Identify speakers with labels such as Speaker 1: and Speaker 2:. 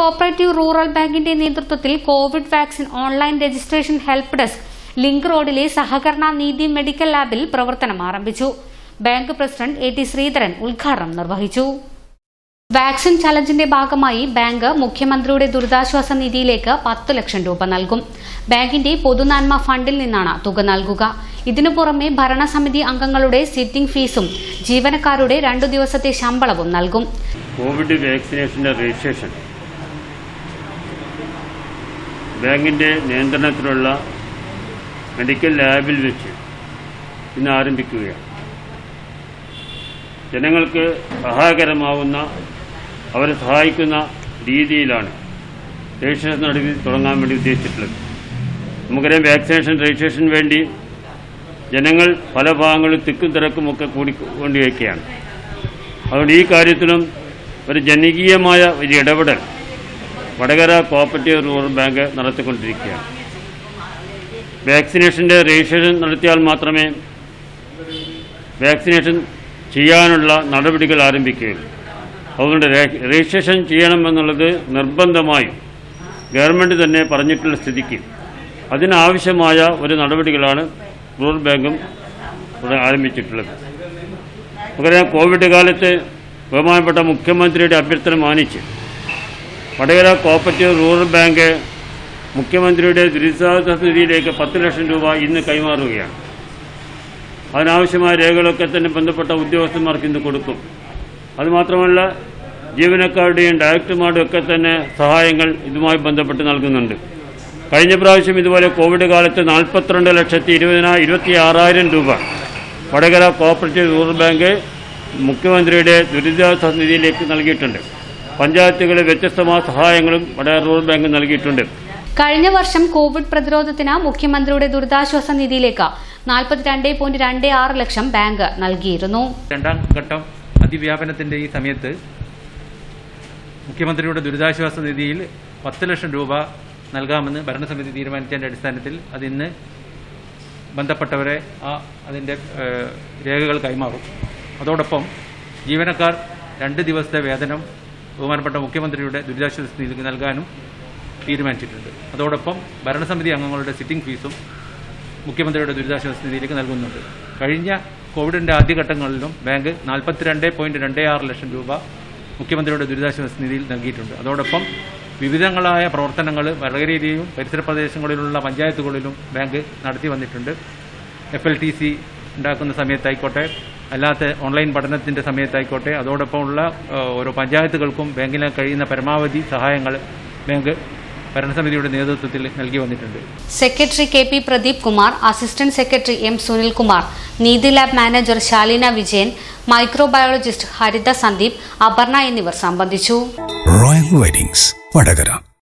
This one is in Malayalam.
Speaker 1: കോഓപ്പറേറ്റീവ് റൂറൽ ബാങ്കിന്റെ നേതൃത്വത്തിൽ Covid vaccine online registration help desk link റോഡിലെ സഹകരണ നീതി മെഡിക്കൽ ലാബിൽ പ്രവർത്തനം ആരംഭിച്ചു bank president A T Sreedharan ഉദ്ഘാടനം നിർവഹിച്ചു വാക്സിൻ ചലഞ്ചിന്റെ ഭാഗമായി ബാങ്ക് മുഖ്യമന്ത്രിയുടെ ദുരിതാശ്വാസ നിധിയിലേക്ക് പത്ത് ലക്ഷം രൂപ നൽകും ബാങ്കിന്റെ പൊതുനന്മ ഫണ്ടിൽ നിന്നാണ് തുക നൽകുക ഇതിനു പുറമെ ഭരണസമിതി അംഗങ്ങളുടെ സിറ്റിംഗ് ഫീസും ജീവനക്കാരുടെ രണ്ടു ദിവസത്തെ ശമ്പളവും നൽകും
Speaker 2: കോവിഡ് വാക്സിനേഷൻ്റെ രജിസ്ട്രേഷൻ ബാങ്കിൻ്റെ നിയന്ത്രണത്തിലുള്ള മെഡിക്കൽ ലാബിൽ വെച്ച് ഇന്ന് ആരംഭിക്കുകയാണ് ജനങ്ങൾക്ക് സഹായകരമാവുന്ന അവരെ സഹായിക്കുന്ന രീതിയിലാണ് രജിസ്ട്രേഷൻ നടപടി തുടങ്ങാൻ വേണ്ടി ഉദ്ദേശിച്ചിട്ടുള്ളത് നമുക്കറിയാം വാക്സിനേഷൻ രജിസ്ട്രേഷൻ വേണ്ടി ജനങ്ങൾ പല ഭാഗങ്ങളിൽ തിക്കും തിരക്കുമൊക്കെ കൂടിക്കൊണ്ടിരിക്കുകയാണ് അതുകൊണ്ട് ഈ കാര്യത്തിലും ഒരു ജനകീയമായ ഒരു ഇടപെടൽ വടകര കോപ്പറേറ്റീവ് റൂറൽ ബാങ്ക് നടത്തിക്കൊണ്ടിരിക്കുകയാണ് വാക്സിനേഷൻ്റെ രജിസ്ട്രേഷൻ നടത്തിയാൽ മാത്രമേ വാക്സിനേഷൻ ചെയ്യാനുള്ള നടപടികൾ ആരംഭിക്കുകയുള്ളൂ അതുകൊണ്ട് രേ- രജിസ്ട്രേഷൻ ചെയ്യണമെന്നുള്ളത് നിർബന്ധമായും ഗവൺമെൻറ് തന്നെ പറഞ്ഞിട്ടുള്ള സ്ഥിതിക്ക് അതിനാവശ്യമായ ഒരു നടപടികളാണ് റൂറൽ ബാങ്കും ഇവിടെ ആരംഭിച്ചിട്ടുള്ളത് നമുക്കറിയാം കോവിഡ് കാലത്ത് ബഹുമാനപ്പെട്ട മുഖ്യമന്ത്രിയുടെ അഭ്യർത്ഥന മാനിച്ച് വടകര കോപ്പറേറ്റീവ് റൂറൽ ബാങ്ക് മുഖ്യമന്ത്രിയുടെ ദുരിതാശ്വാസ നിധിയിലേക്ക് പത്ത് ലക്ഷം രൂപ ഇന്ന് കൈമാറുകയാണ് അതിനാവശ്യമായ രേഖകളൊക്കെ തന്നെ ബന്ധപ്പെട്ട ഉദ്യോഗസ്ഥന്മാർക്ക് ഇന്ന് കൊടുക്കും അതുമാത്രമല്ല ജീവനക്കാരുടെയും ഡയറക്ടർമാരുടെയും ഒക്കെ തന്നെ സഹായങ്ങൾ ഇതുമായി ബന്ധപ്പെട്ട് നൽകുന്നുണ്ട് കഴിഞ്ഞ പ്രാവശ്യം ഇതുപോലെ കോവിഡ് കാലത്ത് നാൽപ്പത്തിരണ്ട് ലക്ഷത്തി ഇരുപതിനാ ഇരുപത്തി ആറായിരം രൂപ വടകര കോപ്പറേറ്റീവ് റൂറൽ ബാങ്ക് മുഖ്യമന്ത്രിയുടെ ദുരിതാശ്വാസ നിധിയിലേക്ക് നൽകിയിട്ടുണ്ട് പഞ്ചായത്തുകളിൽ വ്യത്യസ്തമായ സഹായങ്ങളും വടകര റൂറൽ ബാങ്ക് നൽകിയിട്ടുണ്ട്
Speaker 1: കഴിഞ്ഞ വർഷം കോവിഡ് പ്രതിരോധത്തിന് മുഖ്യമന്ത്രിയുടെ ദുരിതാശ്വാസ നിധിയിലേക്ക് നാൽപ്പത്തിരണ്ട് പോയിന്റ് രണ്ട് ആറ് ലക്ഷം ബാങ്ക് നൽകിയിരുന്നു
Speaker 3: രണ്ടാം ഘട്ടം അതിവ്യാപനത്തിന്റെ ഈ സമയത്ത് മുഖ്യമന്ത്രിയുടെ ദുരിതാശ്വാസ നിധിയിൽ പത്ത് ലക്ഷം രൂപ നൽകാമെന്ന് ഭരണസമിതി തീരുമാനിച്ചതിന്റെ അടിസ്ഥാനത്തിൽ അത് ഇന്ന് ബന്ധപ്പെട്ടവരെ ആ അതിൻ്റെ ഏഹ്, രേഖകൾ കൈമാറും അതോടൊപ്പം ജീവനക്കാർ രണ്ട് ദിവസത്തെ വേതനം ബഹുമാനപ്പെട്ട മുഖ്യമന്ത്രിയുടെ ദുരിതാശ്വാസ നിധിക്ക് നൽകാനും തീരുമാനിച്ചിട്ടുണ്ട് അതോടൊപ്പം ഭരണസമിതി അംഗങ്ങളുടെ സിറ്റിംഗ് ഫീസും മുഖ്യമന്ത്രിയുടെ ദുരിതാശ്വാസ നിധിയിലേക്ക് നൽകുന്നുണ്ട് കഴിഞ്ഞ കോവിഡിന്റെ ആദ്യഘട്ടങ്ങളിലും ബാങ്ക് നാൽപ്പത്തിരണ്ട് പോയിന്റ് രണ്ട് ആറ് ലക്ഷം രൂപ മുഖ്യമന്ത്രിയുടെ ദുരിതാശ്വാസ നിധിയിൽ നൽകിയിട്ടുണ്ട് അതോടൊപ്പം വിവിധങ്ങളായ പ്രവർത്തനങ്ങൾ വടകരയിലെയും പരിസര പ്രദേശങ്ങളിലുള്ള പഞ്ചായത്തുകളിലും ബാങ്ക് നടത്തി വന്നിട്ടുണ്ട് എഫ് എൽ ടി സി ഉണ്ടാക്കുന്ന സമയത്തായിക്കോട്ടെ അല്ലാത്ത ഓൺലൈൻ പഠനത്തിന്റെ സമയത്തായിക്കോട്ടെ അതോടൊപ്പമുള്ള ഏഹ്, ഓരോ പഞ്ചായത്തുകൾക്കും ബാങ്കിന് കഴിയുന്ന പരമാവധി സഹായങ്ങൾ ബാങ്ക് ഭരണസമിതിയുടെ നേതൃത്വത്തിൽ നൽകി വന്നിട്ടുണ്ട്
Speaker 1: secretary K P Pradeep Kumar assistant secretary M Sunilkumar Neethi lab manager Shalina Vijayan microbiologist Haritha Sandeep Aparna എന്നിവർ സംബന്ധിച്ചു
Speaker 4: റോയൽ വെഡിങ്സ് വടകര